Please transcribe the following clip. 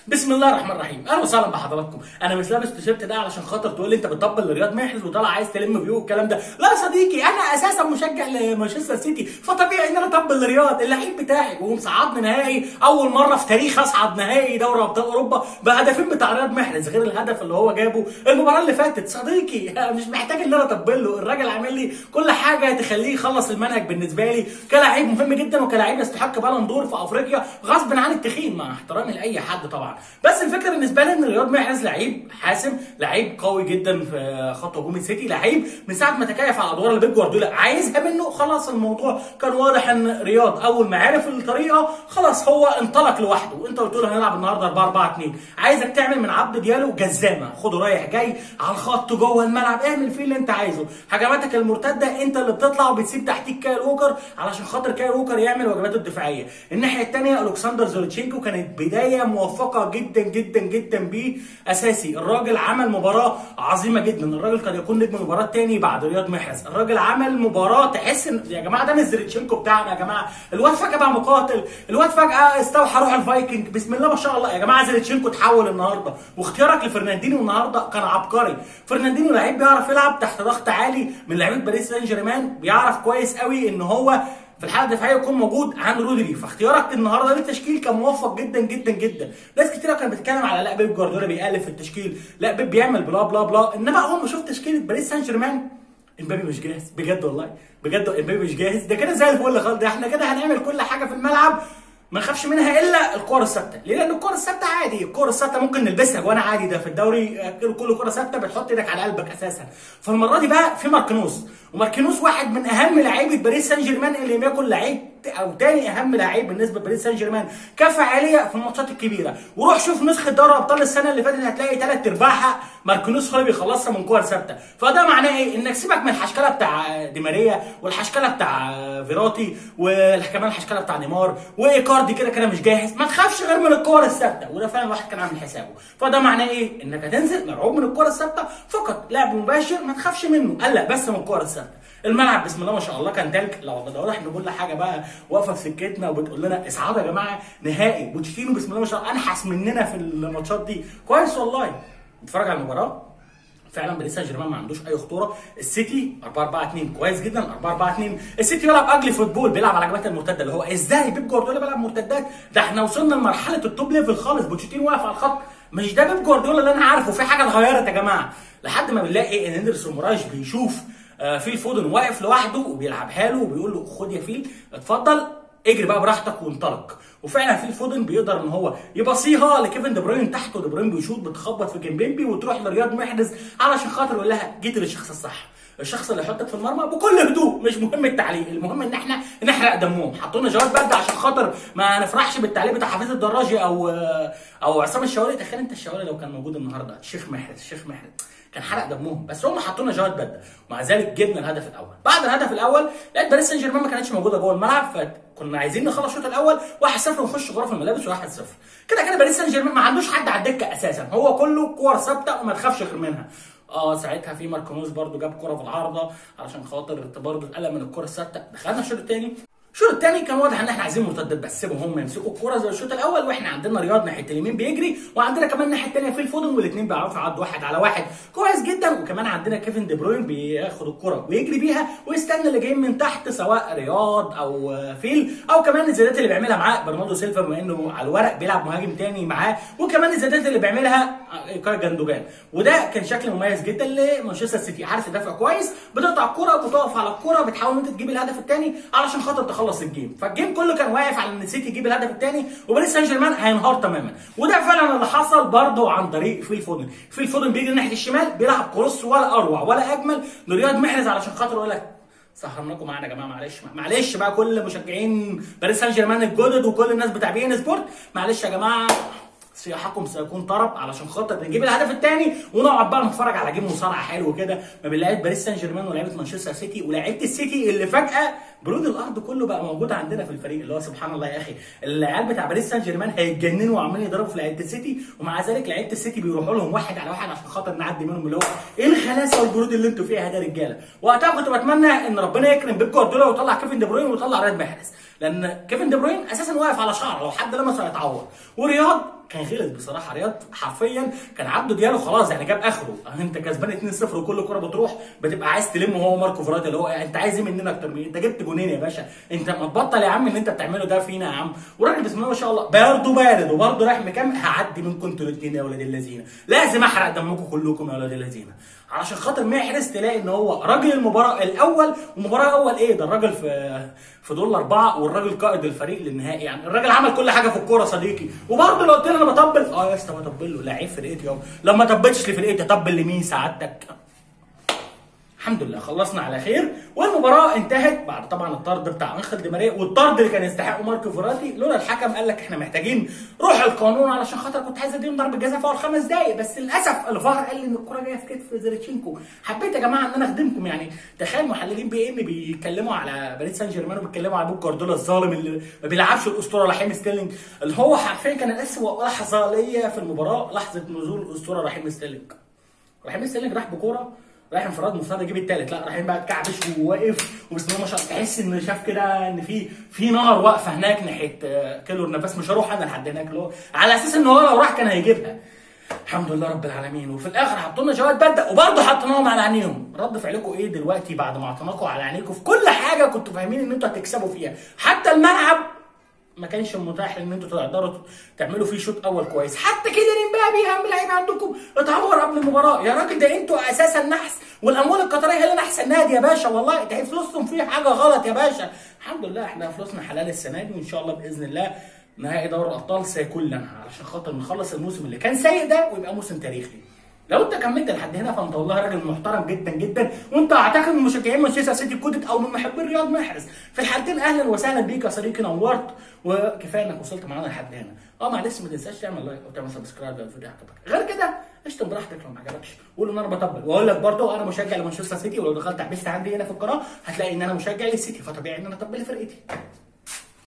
بسم الله الرحمن الرحيم اهلا وسهلا بحضراتكم انا مش لابس التيشيرت ده علشان خاطر تقول لي انت بتطبل لرياض محرز وطالع عايز تلم فيو والكلام ده لا يا صديقي انا اساسا مشجع لمانشستر سيتي فطبيعي ان انا اطبل لرياض اللعيب بتاعي ومصعدني نهائي اول مره في تاريخ اصعد نهائي دوري ابطال اوروبا بهدفين بتاع رياض محرز غير الهدف اللي هو جابه المباراه اللي فاتت صديقي مش محتاج ان انا اطبل له الراجل عامل لي كل حاجه تخليه يخلص المنهج بالنسبه لي كلاعب مهم جدا وكلاعب يستحق بالون دور في افريقيا غصب عن التخين مع احترامي لاي حد طبعا بس الفكره بالنسبه لي ان رياض محرز لعيب حاسم لعيب قوي جدا في خط هجوم السيتي لعيب من ساعه ما تكيف على الادوار اللي بيب جوارديولا عايزها منه خلاص الموضوع كان واضح ان رياض اول ما عرف الطريقه خلاص هو انطلق لوحده انت قلت له هنلعب النهارده 4 4 2 عايزك تعمل من عبد ديالو جزامه خده رايح جاي على الخط جوه الملعب اعمل فيه اللي انت عايزه هجماتك المرتده انت اللي بتطلع وبتسيب تحتيك كايل ووكر علشان خاطر كايل ووكر يعمل واجباته الدفاعيه الناحيه الثانيه الكسندر زولتشينكو كانت بدايه موفقه جدا جدا جدا بيه اساسي الراجل عمل مباراه عظيمه جدا الراجل قد يكون نجم المباراه الثاني بعد رياض محرز الراجل عمل مباراه تحس ان يا جماعه ده مش زولتشينكو بتاعنا يا جماعه الواد فجاه بقى مقاتل الواد فجاه استوحى روح الفايكنج بسم الله ما شاء الله يا جماعه زولتشينكو اتحول النهارده واختيارك لفرناندينيو النهارده كان عبقري فرناندينيو لعيب بيعرف يلعب تحت ضغط عالي من لعيبه باريس سان جيرمان بيعرف كويس قوي ان هو في الحاله الدفاعيه يكون موجود عن رودري فاختيارك النهارده للتشكيل كان موفق جدا جدا جدا ناس كتير كانت بتتكلم على لا بيب جوارديولا بيألف في التشكيل لا بيب بيعمل بلا بلا بلا انما اول ما شفت تشكيله باريس سان جيرمان امبابي مش جاهز بجد والله بجد امبابي مش جاهز ده كده زي الفل خالص ده احنا كده هنعمل كل حاجه في الملعب ما نخافش منها الا الكره الثابته ليه لان الكره الثابته عادي الكره الثابته ممكن نلبسها جوانا عادي ده في الدوري كل كره ثابته بتحط ايدك على قلبك اساسا فالمره دي بقى في ماركينوس وماركينوس واحد من اهم لعيبه باريس سان جيرمان اللي لم يكن لعيب او تاني اهم لعيب بالنسبه لباريس سان جيرمان كفعاليه في الماتشات الكبيره وروح شوف نسخه دوري ابطال السنه اللي فاتت هتلاقي ثلاث ارباعها ماركينوس هو اللي بيخلصها من كور ثابته فده معناه ايه انك سيبك من الحشكله بتاع دي ماريا والحشكله بتاع فيراتي وكمان الحشكله بتاع نيمار وايكاردي كده كده مش جاهز ما تخافش غير من الكور الثابته وده فعلا الواحد كان عامل حسابه فده معناه ايه انك هتنزل مرعوب من الكور الثابته فقط لعب مباشر ما تخافش منه قلق بس من الكور الثابته الملعب بسم الله ما شاء الله كان تلج لو ده واضح ان كل حاجه بقى واقفه في سكتنا وبتقول لنا اصعدوا يا جماعه نهائي بوتشيتينو بسم الله ما شاء الله انحس مننا في الماتشات دي كويس والله اتفرج على المباراه فعلا باريس سان جيرمان ما عندوش اي خطوره السيتي 4 4 2 كويس جدا 4 4 2 السيتي بيلعب اجلي فوتبول بيلعب على الهجمات المرتده اللي هو ازاي بيب جوارديولا بيلعب مرتدات ده احنا وصلنا لمرحله التوب ليفل خالص بوتشيتينو واقف على الخط مش ده بيب جوارديولا اللي انا عارفه في حاجه اتغيرت يا جماعه لحد ما بنلاقي ان اندرسون مورايش بيشوف فيل فودن واقف لوحده وبيلعبها له وبيقول له خد يا فيل اتفضل اجري بقى براحتك وانطلق وفعلا فيل فودن بيقدر ان هو يبصيها لكيفن دي بروين تحت ودي بروين بيشوط بتخبط في جنبيمبي وتروح لرياض محرز علشان خاطر يقول لها جيت للشخص الصح الشخص اللي يحطك في المرمى بكل هدوء مش مهم التعليق المهم ان احنا نحرق دمهم حطوا لنا جواد برد عشان خاطر ما نفرحش بالتعليق بتاع حفيظ الدراجي او او عصام الشوالي تخيل انت الشوالي لو كان موجود النهارده الشيخ محرز الشيخ محرز كان حرق دمهم بس هم حطوا لنا جواد بدة ومع ذلك جبنا الهدف الاول بعد الهدف الاول لقيت باريس سان جيرمان ما كانتش موجوده جوه الملعب فكنا عايزين نخلص الشوط الاول 1-0 ونخش غرف الملابس 1-0 كده كده باريس سان جيرمان ما عندوش حد على الدكه اساسا هو كله كور ثابته وما تخافش غير منها اه ساعتها في ماركونوس برده جاب كره في العارضه علشان خاطر برضه اتقلق من الكره الثابته دخلنا الشوط الثاني الشوط الثاني كان واضح ان احنا عايزين مرتدات بس سيبهم هم يمسكوا الكوره زي الشوط الاول واحنا عندنا رياض ناحيه اليمين بيجري وعندنا كمان الناحيه الثانيه في الفودن والاثنين بيعرفوا يعدوا واحد على واحد كويس جدا وكمان عندنا كيفن دي بروين بياخد الكوره ويجري بيها ويستنى اللي جايين من تحت سواء رياض او فيل او كمان الزيادات اللي بيعملها معاه برناردو سيلفا بما انه على الورق بيلعب مهاجم ثاني معاه وكمان الزيادات اللي بيعملها ايكاي جندوجان وده كان شكل مميز جدا لمانشستر سيتي عارف تدافع كويس بتقطع الكوره بتقف على الكوره بتحاول ان انت تجيب الهدف الثاني علشان خاطر تخلص الجيم فالجيم الجيم كله كان واقف على ان السيتي يجيب الهدف الثاني وباريس سان جيرمان هينهار تماما وده فعلا اللي حصل برضه عن طريق فيل فودن فيل فودن بيجري ناحيه الشمال بيلعب كروس ولا اروع ولا اجمل لرياض محرز علشان خاطر يقول لك سهرناكم معانا يا جماعه معلش معلش بقى كل مشجعين باريس سان جيرمان الجدد وكل الناس بتاع بي ان سبورت معلش يا جماعه صياحكم سيكون طرب علشان خاطر نجيب الهدف الثاني ونقعد بقى نتفرج على جيم مصارعه حلو كده ما بين لعيبه باريس سان جيرمان ولاعيبه مانشستر سيتي ولاعيبه السيتي اللي فجاه برود الارض كله بقى موجود عندنا في الفريق اللي هو سبحان الله يا اخي العيال بتاع باريس سان جيرمان هيتجننوا وعمالين يضربوا في لعيبه السيتي ومع ذلك لعيبه السيتي بيروحوا لهم واحد على واحد عشان خاطر نعدي منهم اللي هو ايه الخلاصه والبرود اللي انتوا فيها ده يا رجاله وقتها كنت بتمنى ان ربنا يكرم بيب جوارديولا ويطلع كيفن دي بروين ويطلع رياض محرز لان كيفن دي بروين اساسا واقف على شعره لو حد لمسه هيتعور ورياض كان غلط بصراحه رياض حرفيا كان عبده ديالو خلاص يعني جاب اخره انت كسبان 2-0 وكل كره بتروح بتبقى عايز تلم هو ماركو فيراتي اللي هو انت عايز ايه مننا اكتر من إيه؟ انت جبت جونين يا باشا انت ما تبطل يا عم اللي انت بتعمله ده فينا يا عم وراجل بسم الله ما شاء الله برضه بارد وبرضه رايح مكمل هعدي منكم انتوا الاثنين يا ولاد اللذينه لازم احرق دمكم كلكم يا ولاد اللذينه علشان خاطر محرز تلاقي ان هو راجل المباراه الاول والمباراه الاول ايه ده الراجل في في دول اربعه والراجل قائد الفريق للنهائي يعني الراجل عمل كل حاجه في الكوره صديقي وبرضه لو قلت لي انا بطبل اه يا اسطى بطبل له لعيب فرقتي اهو لو ما طبلتش لفرقتي طبل لمين سعادتك الحمد لله خلصنا على خير والمباراه انتهت بعد طبعا الطرد بتاع انخل دي ماريا والطرد اللي كان يستحقه ماركو فيراتي لولا الحكم قال لك احنا محتاجين روح القانون علشان خاطر كنت عايز اديهم ضربه جزاء في اول خمس دقائق بس للاسف الفار قال لي ان الكره جايه في كتف زيرتشينكو حبيت يا جماعه ان انا اخدمكم يعني تخيل محللين بي ام بيتكلموا على باريس سان جيرمان وبيتكلموا على بوب جوارديولا الظالم اللي ما بيلعبش الاسطوره رحيم ستيرلينج اللي هو حرفيا كان اسوء لحظه ليا في المباراه لحظه نزول الاسطوره رحيم ستيرلينج رحيم ستيرلينج راح بكوره رايح انفراد مفترض يجيب التالت لا رايحين بقى كعبش وواقف وبسم الله ما شاء الله تحس ان شاف كده ان في في نار واقفه هناك ناحيه آه، كيلو النفس مش هروح انا لحد هناك اللي هو على اساس ان هو لو راح كان هيجيبها الحمد لله رب العالمين وفي الاخر حطوا لنا جواد بدأ وبرضه حطيناهم على عينيهم رد فعلكم ايه دلوقتي بعد ما اعطيناكم على عينيكم في كل حاجه كنتوا فاهمين ان انتوا هتكسبوا فيها حتى الملعب ما كانش متاح ان انتوا تقدروا تعملوا فيه شوط اول كويس حتى كده امبابي اهم لعيب عندكم اتعور قبل المباراه يا راجل ده انتوا اساسا نحس والاموال القطريه هي اللي نحس النادي يا باشا والله ده فلوسهم فيه حاجه غلط يا باشا الحمد لله احنا فلوسنا حلال السنه دي وان شاء الله باذن الله نهائي دوري الابطال سيكون لنا علشان خاطر نخلص الموسم اللي كان سيء ده ويبقى موسم تاريخي لو انت كملت لحد هنا فانت والله راجل محترم جدا جدا وانت اعتقد من مشجعين مانشستر سيتي كودت او من محبين رياض محرز في الحالتين اهلا وسهلا بيك يا صديقي نورت وكفايه انك وصلت معانا لحد هنا اه معلش ما تنساش تعمل لايك وتعمل سبسكرايب لو الفيديو عجبك غير كده اشتم براحتك لو ما عجبكش قول ان انا بطبل واقول لك برضه انا مشجع لمانشستر سيتي ولو دخلت عبست عندي هنا في القناه هتلاقي ان انا مشجع للسيتي فطبيعي ان انا اطبل لفرقتي